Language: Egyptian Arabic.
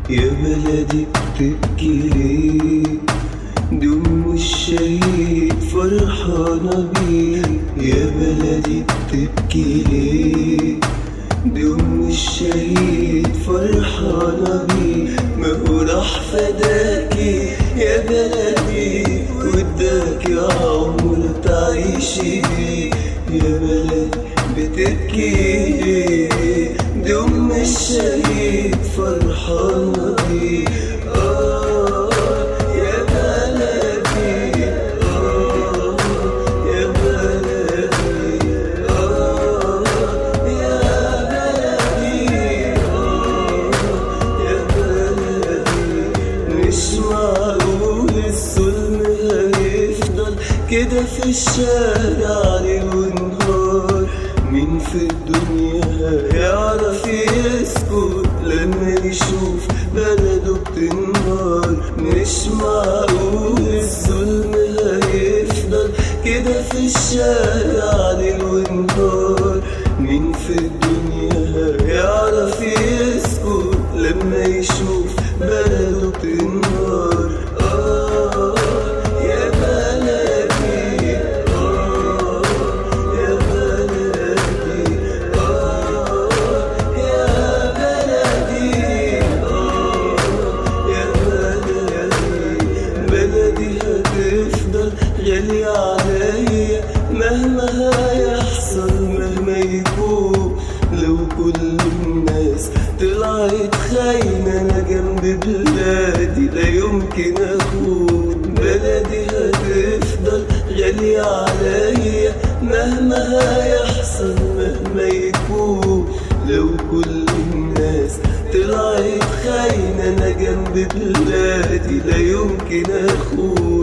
يا بلدي بتبكي ليه دم الشهيد فرحانة بيه يا بلدي بتبكي ليه دم الشهيد فرحانة بيه ما هو راح فداكي يا بلدي واداك يا عمر تعيشي بيه يا بلدي بتبكي ليه دم الشهيد فرحانة بيه آه يا بلدي آه يا بلدي آه يا بلدي آه يا بلدي مش معقول الظلم هيفضل كده في الشارع ليل ونهار مين في الدنيا هيعرف يسكت لما يشوف بلده بتنهار مش معقول الظلم هيفضل كده في الشارع ليل ونهار مين في الدنيا هيعرف يسكت لما يشوف بلده بتنهار آه يا بلدي آه يا بلدي آه يا بلدي آه يا بلدي بلدي هتفضل غالية عليا مهما هيحصل مهما يكون لو كل الناس طلعت خاينة أنا جنب بلادي لا يمكن أكون بلدي هتفضل غالية عليا مهما هيحصل مهما يكون لو كل الناس طلعت خاينة أنا جنب بلادي لا يمكن أخون